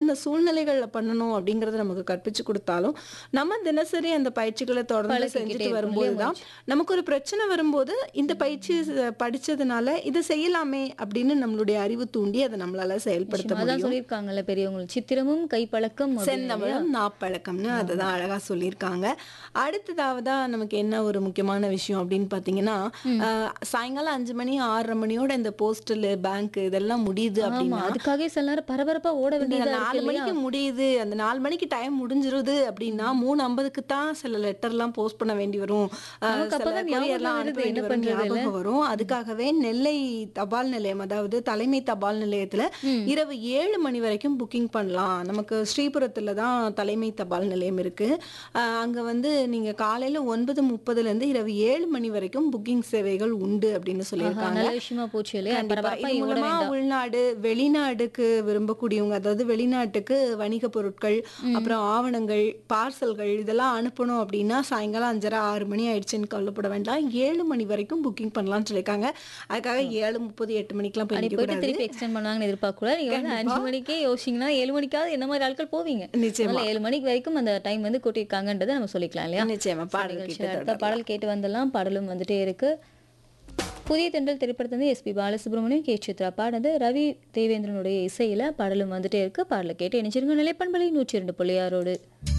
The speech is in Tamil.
எந்தெந்த சூழ்நிலைகள்ல பண்ணணும் அப்படிங்கறத நமக்கு கற்பிச்சு கொடுத்தாலும் நம்ம தினசரி அந்த பயிற்சிகளை தொடர்ந்து பழகிக்கிட்டே செஞ்சுட்டு இருக்கணும் வரும்போது இல்லையா தான் நமக்கு ஒரு பிரச்சனை வரும்போது இந்த பயிற்சி ச- படிச்சதுனால இதை செய்யலாமே அப்படின்னு நம்மளுடைய அறிவு தூண்டி அதை நம்மளால செயல்படுத்த நிச்சயமா. அதான் முடியும் சொல்லியிருக்காங்கல்ல பெரியவங்க சித்திரமும் கைப்பழக்கம் அப்படின்னு இல்லையா? செந்தமிழும் நாப்பழக்கம்னு அதை தான் அழகா சொல்லியிருக்காங்க அடுத்ததாவதா நமக்கு என்ன ஒரு முக்கியமான விஷயம் அப்படின்னு பார்த்தீங்கன்னா ஆஹ், சாயங்காலம் அஞ்சு மணி ஆறரை மணியோட இந்த போஸ்டல் பேங்க் இதெல்லாம் முடியுது ஆமா அப்படின்னா அதுக்காகவே சில நேரம் பரபரப்பா ஓட இந்த வேண்டியதா நாலு இருக்கு இல்லையா மணிக்கு முடியுது அந்த நாலு மணிக்கு டைம் முடிஞ்சிருது அப்படின்னா மூணு ஐம்பதுக்கு தான் சில லெட்டர்லாம் போஸ்ட் பண்ண வேண்டி வரும் ஆஹ், நமக்கு சில அப்பதான் ஞாபகம் courierலாம் வருது, அனுப்ப வேண்டி என்ன வரும் பண்றது இல்ல? ஞாபகம் வரும் அதுக்காகவே நெல்லை தபால் நிலையம் அதாவது தலைமை தபால் நிலையத்துல இரவு ஏழு மணி வரைக்கும் புக்கிங் பண்ணலாம் நமக்கு ஸ்ரீபுரத்துல தான் தலைமை தபால் நிலையம் இருக்கு ஆஹ், அங்க வந்து நீங்க காலையில ஒன்பது முப்பதுல இருந்து இரவு ஏழு மணி வரைக்கும் புக்கிங் சேவைகள் உண்டு அப்படின்னு ஆஹா, சொல்லியிருக்காங்க நல்ல விஷயமா போச்சு இல்லையா கண்டிப்பா. பரபரப்பா இது ஓட மூலமா வேண்டாம் உள்நாடு வெளிநாடுக்கு விரும்பக்கூடியவங்க அதாவது வெளிநாட்டுக்கு வணிக பொருட்கள் அப்புறம் ஆவணங்கள் பார்சல்கள் இதெல்லாம் அனுப்பணும் அப்படின்னா சாயங்காலம் அஞ்சரை ஆறு மணி ஆயிடுச்சுன்னு கவலைப்பட வேண்டாம் ஏழு மணி வரைக்கும் புக்கிங் பண்ணலாம்னு சொல்லியிருக்காங்க அதுக்காக ஏழு முப்பது எட்டு மணிக்கெல்லாம் அப்படி பண்ணிக்க போயிட்டு கூடாது திருப்பி எக்ஸ்டெண்ட் பண்ணுவாங்கன்னு எதிர்பார்க்க கூடாது நீங்க வந்து அஞ்சு மணிக்கே யோசிச்சீங்கன்னா ஏழு மணிக்காவது என்ன மாதிரி ஆட்கள் போவீங்க நிச்சயமா அதனால ஏழு மணிக்கு வரைக்கும் அந்த டைம் வந்து கூட்டியிருக்காங்கன்றதை நம்ம சொல்லிக்கலாம் இல்லையா நிச்சயமா பாடல் நிகழ்ச்சியில கேட்டு அடுத்த பாடல் கேட்டு வந்துடலாம் பாடலும் வந்துட்டே இருக்கு புதிய தென்றல் திரைப்படத்திலிருந்து எஸ்பி பாலசுப்ரமணியம் கே சித்ரா பாடுறது ரவி தேவேந்திரனுடைய இசையில பாடலும் வந்துட்டே இருக்கு பாடலை கேட்டு இணைச்சிருங்க நிலைப்பண்பலை நூற்றி இரண்டு புள்ளியாரோடு